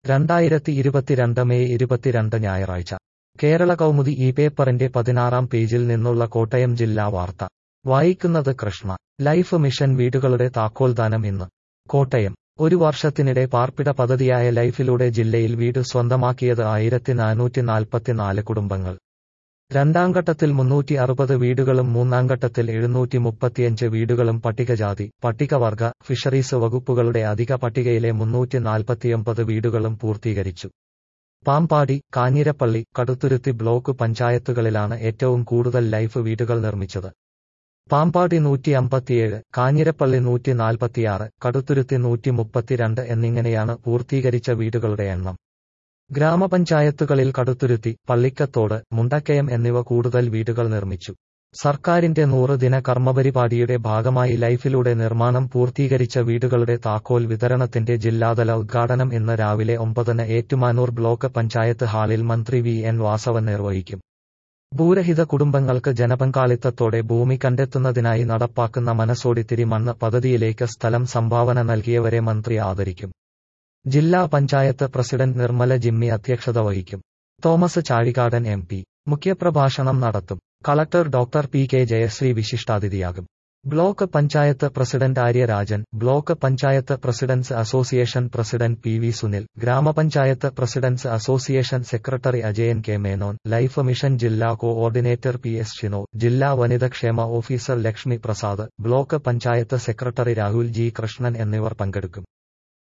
രണ്ടായിരത്തി ഇരുപത്തിരണ്ട് മെയ് ഇരുപത്തിരണ്ട് ഞായറാഴ്ച കേരള കൗമുദി ഈ പേപ്പറിന്റെ പതിനാറാം പേജിൽ നിന്നുള്ള കോട്ടയം ജില്ലാ വാർത്ത വായിക്കുന്നത് കൃഷ്ണ ലൈഫ് മിഷൻ വീടുകളുടെ താക്കോൽദാനം ഇന്ന് കോട്ടയം ഒരു വർഷത്തിനിടെ പാർപ്പിട പദ്ധതിയായ ലൈഫിലൂടെ ജില്ലയിൽ വീട് സ്വന്തമാക്കിയത് ആയിരത്തി നാനൂറ്റി നാൽപ്പത്തിനാല് കുടുംബങ്ങൾ രണ്ടാം ഘട്ടത്തിൽ മുന്നൂറ്റി അറുപത് വീടുകളും മൂന്നാം ഘട്ടത്തിൽ എഴുന്നൂറ്റി മുപ്പത്തിയഞ്ച് വീടുകളും പട്ടികജാതി പട്ടികവർഗ ഫിഷറീസ് വകുപ്പുകളുടെ അധിക പട്ടികയിലെ മുന്നൂറ്റി നാൽപ്പത്തിയൊമ്പത് വീടുകളും പൂർത്തീകരിച്ചു പാമ്പാടി കാഞ്ഞിരപ്പള്ളി കടുത്തുരുത്തി ബ്ലോക്ക് പഞ്ചായത്തുകളിലാണ് ഏറ്റവും കൂടുതൽ ലൈഫ് വീടുകൾ നിർമ്മിച്ചത് പാമ്പാടി നൂറ്റി അമ്പത്തിയേഴ് കാഞ്ഞിരപ്പള്ളി നൂറ്റി നാൽപ്പത്തിയാറ് കടുത്തുരുത്തി നൂറ്റി മുപ്പത്തിരണ്ട് എന്നിങ്ങനെയാണ് പൂർത്തീകരിച്ച വീടുകളുടെ എണ്ണം ഗ്രാമപഞ്ചായത്തുകളിൽ കടുത്തുരുത്തി പള്ളിക്കത്തോട് മുണ്ടക്കയം എന്നിവ കൂടുതൽ വീടുകൾ നിർമ്മിച്ചു സർക്കാരിന്റെ നൂറ് ദിന കർമ്മപരിപാടിയുടെ ഭാഗമായി ലൈഫിലൂടെ നിർമ്മാണം പൂർത്തീകരിച്ച വീടുകളുടെ താക്കോൽ വിതരണത്തിന്റെ ജില്ലാതല ഉദ്ഘാടനം ഇന്ന് രാവിലെ ഒമ്പതിന് ഏറ്റുമാനൂർ ബ്ലോക്ക് പഞ്ചായത്ത് ഹാളിൽ മന്ത്രി വി എൻ വാസവൻ നിർവഹിക്കും ഭൂരഹിത കുടുംബങ്ങൾക്ക് ജനപങ്കാളിത്തത്തോടെ ഭൂമി കണ്ടെത്തുന്നതിനായി നടപ്പാക്കുന്ന മനസ്സോടിത്തിരി മണ്ണ് പദ്ധതിയിലേക്ക് സ്ഥലം സംഭാവന നൽകിയവരെ മന്ത്രി ആദരിക്കും ജില്ലാ പഞ്ചായത്ത് പ്രസിഡന്റ് നിർമ്മല ജിമ്മി അധ്യക്ഷത വഹിക്കും തോമസ് ചാഴികാടൻ എം പി മുഖ്യപ്രഭാഷണം നടത്തും collector doctor P K Jayasree വിശിഷ്ടാതിഥിയാകും block panchayat president Aryarajan block panchayat presidents association president P V Sunil ഗ്രാമപഞ്ചായത്ത് presidents association secretary Ajayan K Menon life mission ജില്ലാ കോഓർഡിനേറ്റർ പി എസ് ഷിനോ ജില്ലാ വനിതക്ഷേമ officer Lakshmi Prasad block panchayat secretary Rahul G Krishnan എന്നിവർ പങ്കെടുക്കും